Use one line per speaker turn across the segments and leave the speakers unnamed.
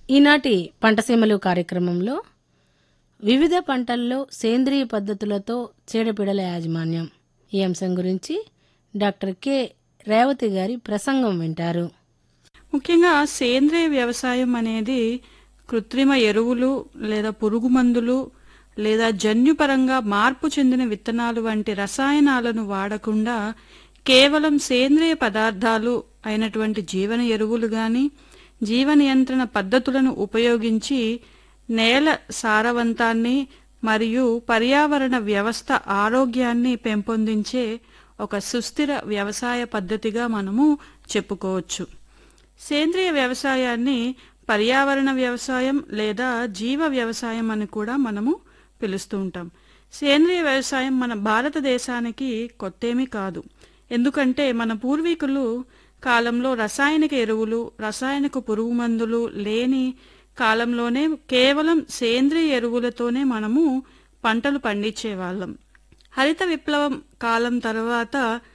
ఈనాటి పంటసీమలు కార్యక్రమంలో వివిధ పంటల్లో సేంద్రియ పద్ధతులతో చీడపీడల యాజమాన్యం ఈ అంశం గురించి డాక్టర్ కె రేవతి గారి ప్రసంగం వింటారు
ముఖ్యంగా సేంద్రియ వ్యవసాయం అనేది కృత్రిమ ఎరువులు లేదా పురుగు మందులు లేదా జన్యుపరంగా మార్పు చెందిన విత్తనాలు వంటి రసాయనాలను వాడకుండా కేవలం సేంద్రియ పదార్థాలు అయినటువంటి జీవన ఎరువులు గాని జీవ నియంత్రణ పద్ధతులను ఉపయోగించి నేల సారవంతాన్ని మరియు పర్యావరణ వ్యవస్థ ఆరోగ్యాన్ని పెంపొందించే ఒక సుస్థిర వ్యవసాయ పద్ధతిగా మనము చెప్పుకోవచ్చు సేంద్రియ వ్యవసాయాన్ని పర్యావరణ వ్యవసాయం లేదా జీవ వ్యవసాయం అని కూడా మనము పిలుస్తూ ఉంటాం సేంద్రియ వ్యవసాయం మన భారతదేశానికి కొత్తేమీ కాదు ఎందుకంటే మన పూర్వీకులు కాలంలో రసాయనిక ఎరువులు రసాయనిక పురుగు మందులు లేని కాలంలోనే కేవలం సేంద్రియ ఎరువులతోనే మనము పంటలు పండించేవాళ్ళం హరిత విప్లవం కాలం తర్వాత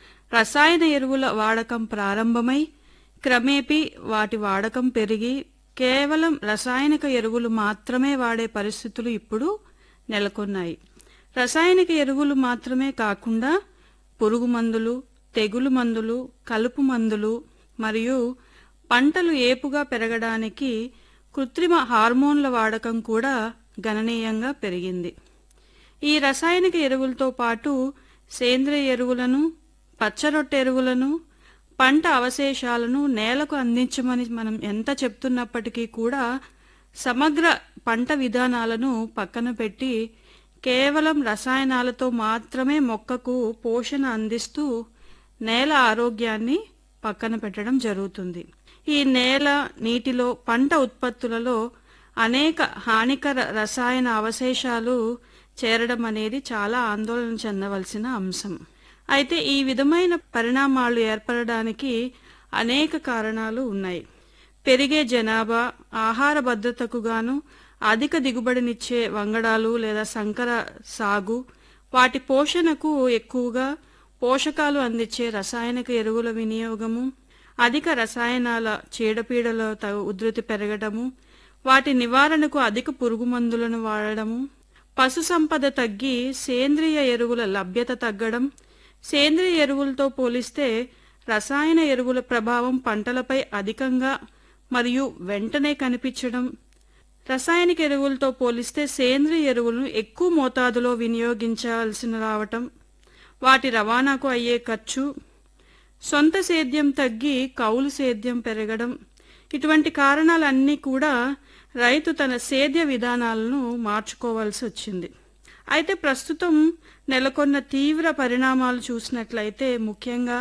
రసాయన ఎరువుల వాడకం ప్రారంభమై క్రమేపీ వాటి వాడకం పెరిగి కేవలం రసాయనిక ఎరువులు మాత్రమే వాడే పరిస్థితులు ఇప్పుడు నెలకొన్నాయి రసాయనిక ఎరువులు మాత్రమే కాకుండా పురుగు మందులు తెగులు మందులు కలుపు మందులు మరియు పంటలు ఏపుగా పెరగడానికి కృత్రిమ హార్మోన్ల వాడకం కూడా గణనీయంగా పెరిగింది ఈ రసాయనిక ఎరువులతో పాటు సేంద్రియ ఎరువులను పచ్చరొట్టె ఎరువులను పంట అవశేషాలను నేలకు అందించమని మనం ఎంత చెప్తున్నప్పటికీ కూడా సమగ్ర పంట విధానాలను పక్కన పెట్టి కేవలం రసాయనాలతో మాత్రమే మొక్కకు పోషణ అందిస్తూ నేల ఆరోగ్యాన్ని పక్కన పెట్టడం జరుగుతుంది ఈ నేల నీటిలో పంట ఉత్పత్తులలో అనేక హానికర రసాయన అవశేషాలు చేరడం అనేది చాలా ఆందోళన చెందవలసిన అంశం అయితే ఈ విధమైన పరిణామాలు ఏర్పడడానికి అనేక కారణాలు ఉన్నాయి పెరిగే జనాభా ఆహార భద్రతకు గాను అధిక దిగుబడినిచ్చే వంగడాలు లేదా సంకర సాగు వాటి పోషణకు ఎక్కువగా పోషకాలు అందించే రసాయనిక ఎరువుల వినియోగము అధిక రసాయనాల చీడపీడల త- ఉధృతి పెరగడము వాటి నివారణకు అధిక పురుగు మందులను వాడడము పశు సంపద తగ్గి సేంద్రియ ఎరువుల లభ్యత తగ్గడం సేంద్రియ ఎరువులతో పోలిస్తే రసాయన ఎరువుల ప్రభావం పంటలపై అధికంగా మరియు వెంటనే కనిపించడం రసాయనిక ఎరువులతో పోలిస్తే సేంద్రియ ఎరువులను ఎక్కువ మోతాదులో వినియోగించాల్సిన రావటం వాటి రవాణాకు అయ్యే ఖర్చు సొంత సేద్యం తగ్గి కౌలు సేద్యం పెరగడం ఇటువంటి కారణాలన్నీ కూడా రైతు తన సేద్య విధానాలను మార్చుకోవాల్సి వచ్చింది అయితే ప్రస్తుతం నెలకొన్న తీవ్ర పరిణామాలు చూసినట్లయితే ముఖ్యంగా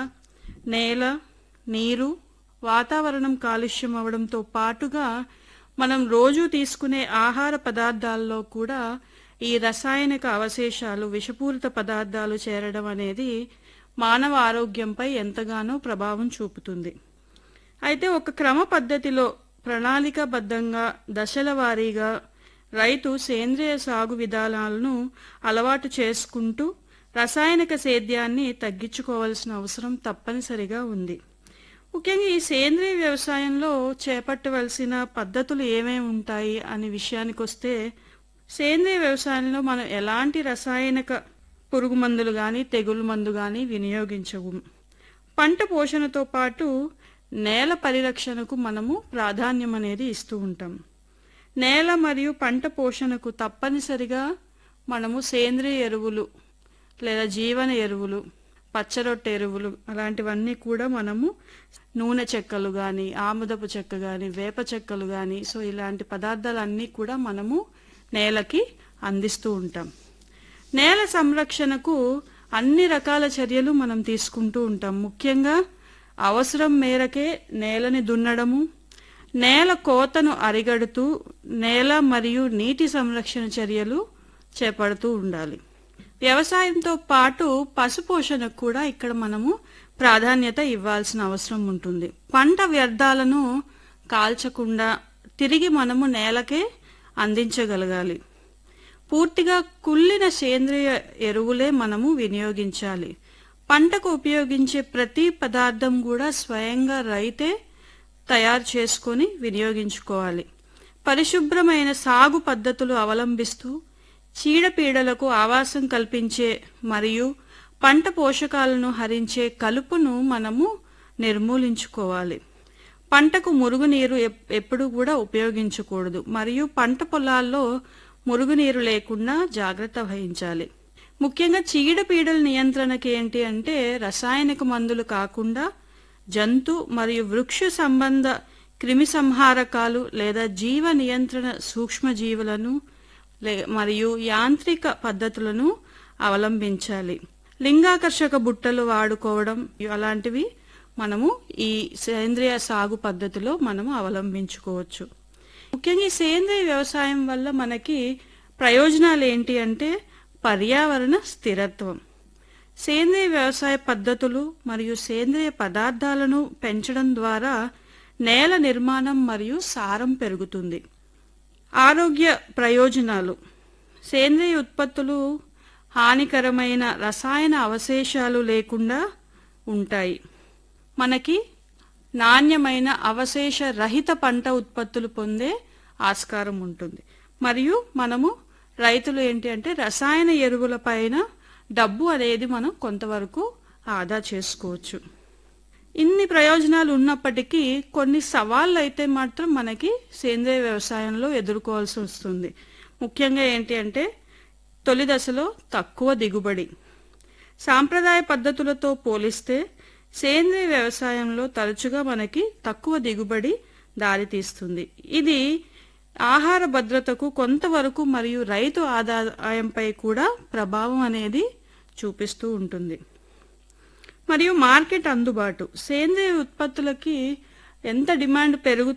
నేల నీరు వాతావరణం కాలుష్యం అవడంతో పాటుగా మనం రోజు తీసుకునే ఆహార పదార్థాల్లో కూడా ఈ రసాయనిక అవశేషాలు విషపూరిత పదార్థాలు చేరడం అనేది మానవ ఆరోగ్యంపై ఎంతగానో ప్రభావం చూపుతుంది అయితే ఒక క్రమ పద్ధతిలో ప్రణాళికాబద్ధంగా దశల వారీగా రైతు సేంద్రియ సాగు విధానాలను అలవాటు చేసుకుంటూ రసాయనిక సేద్యాన్ని తగ్గించుకోవాల్సిన అవసరం తప్పనిసరిగా ఉంది ముఖ్యంగా ఈ సేంద్రియ వ్యవసాయంలో చేపట్టవలసిన పద్ధతులు ఏమేమి ఉంటాయి అనే విషయానికి వస్తే సేంద్రియ వ్యవసాయంలో మనం ఎలాంటి రసాయనిక పురుగు మందులు కానీ తెగులు మందు కానీ వినియోగించవు పంట పోషణతో పాటు నేల పరిరక్షణకు మనము ప్రాధాన్యం అనేది ఇస్తూ ఉంటాం నేల మరియు పంట పోషణకు తప్పనిసరిగా మనము సేంద్రియ ఎరువులు లేదా జీవన ఎరువులు పచ్చరొట్టె ఎరువులు అలాంటివన్నీ కూడా మనము నూనె చెక్కలు కానీ ఆముదపు చెక్క కానీ వేప చెక్కలు కానీ సో ఇలాంటి పదార్థాలన్నీ కూడా మనము నేలకి అందిస్తూ ఉంటాం నేల సంరక్షణకు అన్ని రకాల చర్యలు మనం తీసుకుంటూ ఉంటాం ముఖ్యంగా అవసరం మేరకే నేలని దున్నడము నేల కోతను అరిగడుతూ నేల మరియు నీటి సంరక్షణ చర్యలు చేపడుతూ ఉండాలి వ్యవసాయంతో పాటు పశుపోషణకు కూడా ఇక్కడ మనము ప్రాధాన్యత ఇవ్వాల్సిన అవసరం ఉంటుంది పంట వ్యర్థాలను కాల్చకుండా తిరిగి మనము నేలకే అందించగలగాలి పూర్తిగా కుళ్ళిన సేంద్రియ ఎరువులే మనము వినియోగించాలి పంటకు ఉపయోగించే ప్రతి పదార్థం కూడా స్వయంగా రైతే తయారు చేసుకొని వినియోగించుకోవాలి పరిశుభ్రమైన సాగు పద్ధతులు అవలంబిస్తూ చీడపీడలకు ఆవాసం కల్పించే మరియు పంట పోషకాలను హరించే కలుపును మనము నిర్మూలించుకోవాలి పంటకు మురుగునీరు ఎప్- ఎప్పుడూ కూడా ఉపయోగించకూడదు మరియు పంట పొలాల్లో మురుగునీరు లేకుండా జాగ్రత్త వహించాలి ముఖ్యంగా చీడపీడల నియంత్రణకి ఏంటి అంటే రసాయనిక మందులు కాకుండా జంతు మరియు వృక్ష సంబంధ క్రిమి సంహారకాలు లేదా జీవ నియంత్రణ సూక్ష్మజీవులను లే- మరియు యాంత్రిక పద్ధతులను అవలంబించాలి లింగాకర్షక బుట్టలు వాడుకోవడం అలాంటివి మనము ఈ సేంద్రియ సాగు పద్ధతిలో మనము అవలంబించుకోవచ్చు ముఖ్యంగా ఈ సేంద్రియ వ్యవసాయం వల్ల మనకి ప్రయోజనాలు ఏంటి అంటే పర్యావరణ స్థిరత్వం సేంద్రియ వ్యవసాయ పద్ధతులు మరియు సేంద్రియ పదార్థాలను పెంచడం ద్వారా నేల నిర్మాణం మరియు సారం పెరుగుతుంది ఆరోగ్య ప్రయోజనాలు సేంద్రియ ఉత్పత్తులు హానికరమైన రసాయన అవశేషాలు లేకుండా ఉంటాయి మనకి నాణ్యమైన అవశేష రహిత పంట ఉత్పత్తులు పొందే ఆస్కారం ఉంటుంది మరియు మనము రైతులు ఏంటి అంటే రసాయన ఎరువుల పైన డబ్బు అనేది మనం కొంతవరకు ఆదా చేసుకోవచ్చు ఇన్ని ప్రయోజనాలు ఉన్నప్పటికీ కొన్ని సవాళ్ళు అయితే మాత్రం మనకి సేంద్రియ వ్యవసాయంలో ఎదుర్కోవాల్సి వస్తుంది ముఖ్యంగా ఏంటి అంటే తొలి దశలో తక్కువ దిగుబడి సాంప్రదాయ పద్ధతులతో పోలిస్తే సేంద్రియ వ్యవసాయంలో తరచుగా మనకి తక్కువ దిగుబడి దారితీస్తుంది ఇది ఆహార భద్రతకు కొంతవరకు మరియు రైతు ఆదాయంపై కూడా ప్రభావం అనేది చూపిస్తూ ఉంటుంది మరియు మార్కెట్ అందుబాటు సేంద్రియ ఉత్పత్తులకి ఎంత డిమాండ్ పెరుగుతుంది